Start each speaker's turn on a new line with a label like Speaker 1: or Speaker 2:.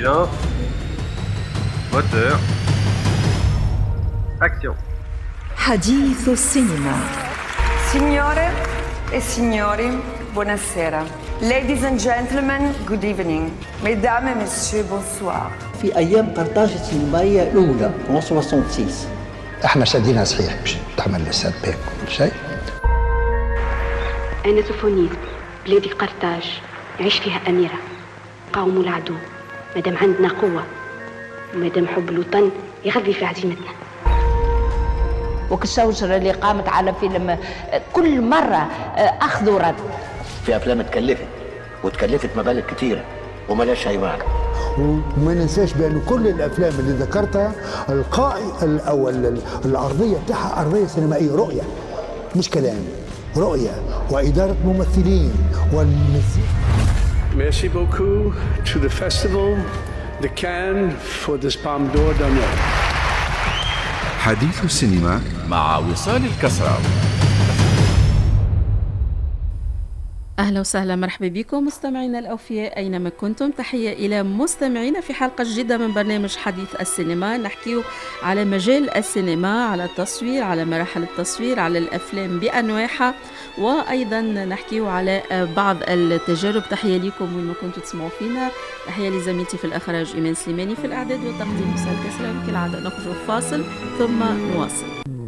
Speaker 1: Silence. Moteur. Action.
Speaker 2: حديث السينما
Speaker 3: Signore e signori, buonasera. Ladies and gentlemen, good evening. Mesdames et messieurs, bonsoir.
Speaker 4: في ايام قرطاج السينمائيه الاولى 1966
Speaker 5: احنا شادينا صحيح باش تعمل لسان بيك كل شيء
Speaker 6: أنا سوفونيس بلادي قرطاج نعيش فيها أميرة قاوموا العدو مادام عندنا قوة ومادام حب الوطن يغذي في عزيمتنا
Speaker 7: وكالشوشرة اللي قامت على فيلم كل مرة أخذ ورد
Speaker 8: في افلام اتكلفت وتكلفت مبالغ كتيره وملاش اي معنى
Speaker 9: وما ننساش بان كل الافلام اللي ذكرتها القائي او ال- الارضيه بتاعها ارضيه سينمائيه رؤيه مش كلام رؤيه واداره ممثلين والمزيكا
Speaker 10: Merci beaucoup to the festival, the Cannes, for this Palme d'Or d'honneur.
Speaker 11: حديث السينما
Speaker 12: مع وصال الكسراوي
Speaker 13: أهلا وسهلا مرحبا بكم مستمعينا الأوفياء أينما كنتم تحية إلى مستمعينا في حلقة جديدة من برنامج حديث السينما نحكي على مجال السينما على التصوير على مراحل التصوير على الأفلام بأنواعها وأيضا نحكي على بعض التجارب تحية لكم وين ما كنتوا تسمعوا فينا تحية لزميلتي في الإخراج إيمان سليماني في الإعداد والتقديم وسال كسرة كالعادة نخرج فاصل ثم نواصل